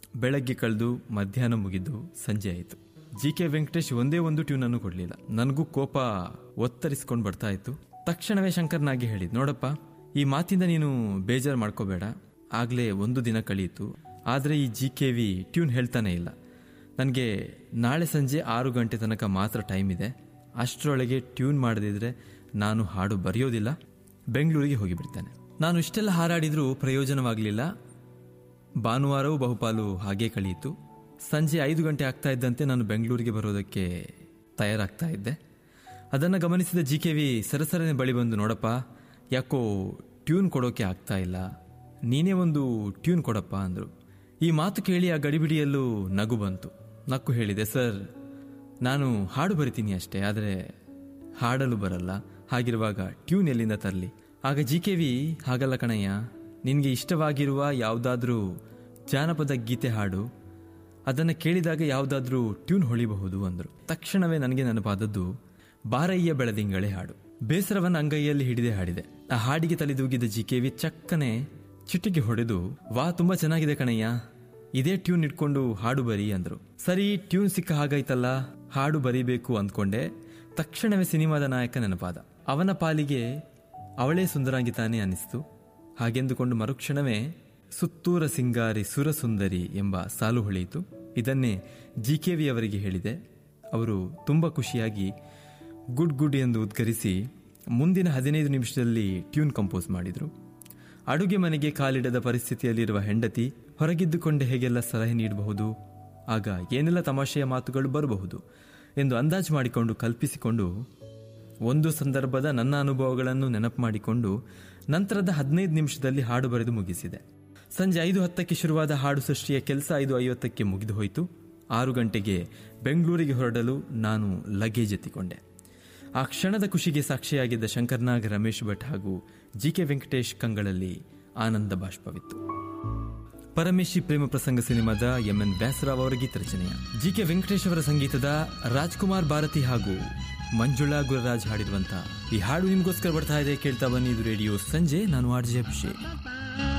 ಬೆಳಗ್ಗೆ ಕಳೆದು ಮಧ್ಯಾಹ್ನ ಮುಗಿದು ಸಂಜೆ ಆಯಿತು ಜಿ ಕೆ ವೆಂಕಟೇಶ್ ಒಂದೇ ಒಂದು ಟ್ಯೂನ್ ಅನ್ನು ಕೊಡಲಿಲ್ಲ ನನಗೂ ಕೋಪ ಒತ್ತರಿಸ್ಕೊಂಡು ಬರ್ತಾ ಇತ್ತು ತಕ್ಷಣವೇ ಶಂಕರ್ನಾಗಿ ಹೇಳಿದ್ ನೋಡಪ್ಪ ಈ ಮಾತಿಂದ ನೀನು ಬೇಜಾರು ಮಾಡ್ಕೋಬೇಡ ಆಗ್ಲೇ ಒಂದು ದಿನ ಕಳೆಯಿತು ಆದರೆ ಈ ಜಿ ಕೆ ವಿ ಟ್ಯೂನ್ ಹೇಳ್ತಾನೆ ಇಲ್ಲ ನನಗೆ ನಾಳೆ ಸಂಜೆ ಆರು ಗಂಟೆ ತನಕ ಮಾತ್ರ ಟೈಮ್ ಇದೆ ಅಷ್ಟರೊಳಗೆ ಟ್ಯೂನ್ ಮಾಡದಿದ್ರೆ ನಾನು ಹಾಡು ಬರೆಯೋದಿಲ್ಲ ಬೆಂಗಳೂರಿಗೆ ಹೋಗಿಬಿಡ್ತೇನೆ ನಾನು ಇಷ್ಟೆಲ್ಲ ಹಾರಾಡಿದ್ರೂ ಪ್ರಯೋಜನವಾಗಲಿಲ್ಲ ಭಾನುವಾರವೂ ಬಹುಪಾಲು ಹಾಗೇ ಕಳೆಯಿತು ಸಂಜೆ ಐದು ಗಂಟೆ ಆಗ್ತಾ ಇದ್ದಂತೆ ನಾನು ಬೆಂಗಳೂರಿಗೆ ಬರೋದಕ್ಕೆ ತಯಾರಾಗ್ತಾ ಇದ್ದೆ ಅದನ್ನು ಗಮನಿಸಿದ ಜಿ ಕೆ ವಿ ಸರಸರನೆ ಬಳಿ ಬಂದು ನೋಡಪ್ಪ ಯಾಕೋ ಟ್ಯೂನ್ ಕೊಡೋಕೆ ಆಗ್ತಾ ಇಲ್ಲ ನೀನೇ ಒಂದು ಟ್ಯೂನ್ ಕೊಡಪ್ಪ ಅಂದರು ಈ ಮಾತು ಕೇಳಿ ಆ ಗಡಿಬಿಡಿಯಲ್ಲೂ ನಗು ಬಂತು ನಕ್ಕು ಹೇಳಿದೆ ಸರ್ ನಾನು ಹಾಡು ಬರಿತೀನಿ ಅಷ್ಟೇ ಆದರೆ ಹಾಡಲು ಬರಲ್ಲ ಹಾಗಿರುವಾಗ ಟ್ಯೂನ್ ಎಲ್ಲಿಂದ ತರಲಿ ಆಗ ಜಿ ಕೆ ವಿ ಹಾಗಲ್ಲ ಕಣಯ್ಯ ನಿನಗೆ ಇಷ್ಟವಾಗಿರುವ ಯಾವುದಾದ್ರೂ ಜಾನಪದ ಗೀತೆ ಹಾಡು ಅದನ್ನು ಕೇಳಿದಾಗ ಯಾವುದಾದ್ರೂ ಟ್ಯೂನ್ ಹೊಳಿಬಹುದು ಅಂದರು ತಕ್ಷಣವೇ ನನಗೆ ನೆನಪಾದದ್ದು ಬಾರಯ್ಯ ಬೆಳದಿಂಗಳೇ ಹಾಡು ಬೇಸರವನ್ನು ಅಂಗೈಯಲ್ಲಿ ಹಿಡಿದೇ ಹಾಡಿದೆ ಆ ಹಾಡಿಗೆ ತಲೆದೂಗಿದ ಜಿ ಕೆ ವಿ ಚಕ್ಕನೆ ಚಿಟಿಕೆ ಹೊಡೆದು ವಾ ತುಂಬಾ ಚೆನ್ನಾಗಿದೆ ಕಣಯ್ಯ ಇದೇ ಟ್ಯೂನ್ ಇಟ್ಕೊಂಡು ಹಾಡು ಬರಿ ಅಂದ್ರು ಸರಿ ಟ್ಯೂನ್ ಸಿಕ್ಕ ಹಾಗಾಯ್ತಲ್ಲ ಹಾಡು ಬರಿಬೇಕು ಅಂದ್ಕೊಂಡೆ ತಕ್ಷಣವೇ ಸಿನಿಮಾದ ನಾಯಕ ನೆನಪಾದ ಅವನ ಪಾಲಿಗೆ ಅವಳೇ ಸುಂದರಾಂಗಿ ತಾನೇ ಅನಿಸ್ತು ಹಾಗೆಂದುಕೊಂಡು ಮರುಕ್ಷಣವೇ ಸುತ್ತೂರ ಸಿಂಗಾರಿ ಸುರಸುಂದರಿ ಎಂಬ ಸಾಲು ಹೊಳೆಯಿತು ಇದನ್ನೇ ಜಿ ಕೆ ವಿ ಅವರಿಗೆ ಹೇಳಿದೆ ಅವರು ತುಂಬ ಖುಷಿಯಾಗಿ ಗುಡ್ ಗುಡ್ ಎಂದು ಉದ್ಗರಿಸಿ ಮುಂದಿನ ಹದಿನೈದು ನಿಮಿಷದಲ್ಲಿ ಟ್ಯೂನ್ ಕಂಪೋಸ್ ಮಾಡಿದರು ಅಡುಗೆ ಮನೆಗೆ ಕಾಲಿಡದ ಪರಿಸ್ಥಿತಿಯಲ್ಲಿರುವ ಹೆಂಡತಿ ಹೊರಗಿದ್ದುಕೊಂಡೆ ಹೇಗೆಲ್ಲ ಸಲಹೆ ನೀಡಬಹುದು ಆಗ ಏನೆಲ್ಲ ತಮಾಷೆಯ ಮಾತುಗಳು ಬರಬಹುದು ಎಂದು ಅಂದಾಜು ಮಾಡಿಕೊಂಡು ಕಲ್ಪಿಸಿಕೊಂಡು ಒಂದು ಸಂದರ್ಭದ ನನ್ನ ಅನುಭವಗಳನ್ನು ನೆನಪು ಮಾಡಿಕೊಂಡು ನಂತರದ ಹದಿನೈದು ನಿಮಿಷದಲ್ಲಿ ಹಾಡು ಬರೆದು ಮುಗಿಸಿದೆ ಸಂಜೆ ಐದು ಹತ್ತಕ್ಕೆ ಶುರುವಾದ ಹಾಡು ಸೃಷ್ಟಿಯ ಕೆಲಸ ಐದು ಐವತ್ತಕ್ಕೆ ಮುಗಿದು ಹೋಯಿತು ಆರು ಗಂಟೆಗೆ ಬೆಂಗಳೂರಿಗೆ ಹೊರಡಲು ನಾನು ಲಗೇಜ್ ಎತ್ತಿಕೊಂಡೆ ಆ ಕ್ಷಣದ ಖುಷಿಗೆ ಸಾಕ್ಷಿಯಾಗಿದ್ದ ಶಂಕರ್ನಾಗ್ ರಮೇಶ್ ಭಟ್ ಹಾಗೂ ಜಿ ಕೆ ವೆಂಕಟೇಶ್ ಕಂಗಳಲ್ಲಿ ಆನಂದ ಬಾಷ್ಪವಿತ್ತು ಪರಮೇಶಿ ಪ್ರೇಮ ಪ್ರಸಂಗ ಸಿನಿಮಾದ ಎಂ ಎನ್ ವ್ಯಾಸರಾವ್ ಅವರ ಗೀತರಚನೆಯ ಜಿ ಕೆ ವೆಂಕಟೇಶ್ ಅವರ ಸಂಗೀತದ ರಾಜ್ಕುಮಾರ್ ಭಾರತಿ ಹಾಗೂ ಮಂಜುಳಾ ಗುರುರಾಜ್ ಹಾಡಿರುವಂತಹ ಈ ಹಾಡು ನಿಮಗೋಸ್ಕರ ಬರ್ತಾ ಇದೆ ಕೇಳ್ತಾ ಬನ್ನಿ ಇದು ರೇಡಿಯೋ ಸಂಜೆ ನಾನು ಆರ್ ಜೆ ಅಭಿಷೇಕ್